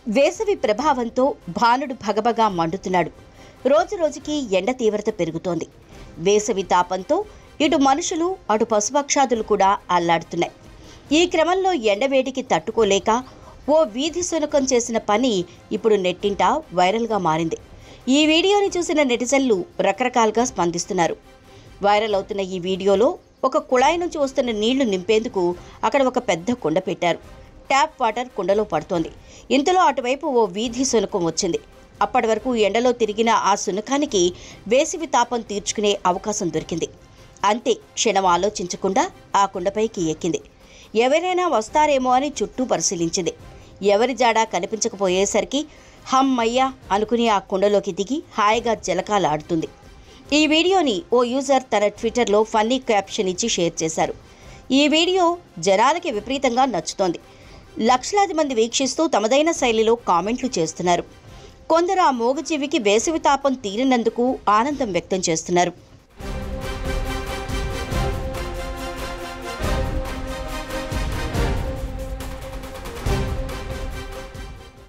వేసవి ప్రభావంతో భానుడు భగభగా మండుతున్నాడు రోజురోజుకి ఎండ తీవ్రత పెరుగుతోంది వేసవి తాపంతో ఇటు మనుషులు అటు పశుపక్షాదులు కూడా అల్లాడుతున్నాయి ఈ క్రమంలో ఎండవేడికి తట్టుకోలేక ఓ వీధి శునకం చేసిన పని ఇప్పుడు నెట్టింట వైరల్గా మారింది ఈ వీడియోని చూసిన నెటిజన్లు రకరకాలుగా స్పందిస్తున్నారు వైరల్ అవుతున్న ఈ వీడియోలో ఒక కుళాయి నుంచి వస్తున్న నీళ్లు నింపేందుకు అక్కడ ఒక పెద్ద కుండ పెట్టారు ట్యాప్ వాటర్ కుండలో పడుతోంది ఇంతలో అటువైపు ఓ వీధి శునకం వచ్చింది అప్పటి వరకు ఎండలో తిరిగిన ఆ శునకానికి వేసవి తాపం తీర్చుకునే అవకాశం దొరికింది అంతే క్షణం ఆలోచించకుండా ఆ కుండపైకి ఎక్కింది ఎవరైనా వస్తారేమో అని చుట్టూ పరిశీలించింది ఎవరి జాడా కనిపించకపోయేసరికి హమ్మయ్యా అనుకుని ఆ కుండలోకి దిగి హాయిగా జలకాలాడుతుంది ఈ వీడియోని ఓ యూజర్ తన ట్విట్టర్లో ఫన్నీ క్యాప్షన్ ఇచ్చి షేర్ చేశారు ఈ వీడియో జనాలకి విపరీతంగా నచ్చుతోంది లక్షలాది మంది వీక్షిస్తూ తమదైన శైలిలో కామెంట్లు చేస్తున్నారు కొందరు ఆ మూగజీవికి వేసవి తాపం తీరినందుకు ఆనందం వ్యక్తం చేస్తున్నారు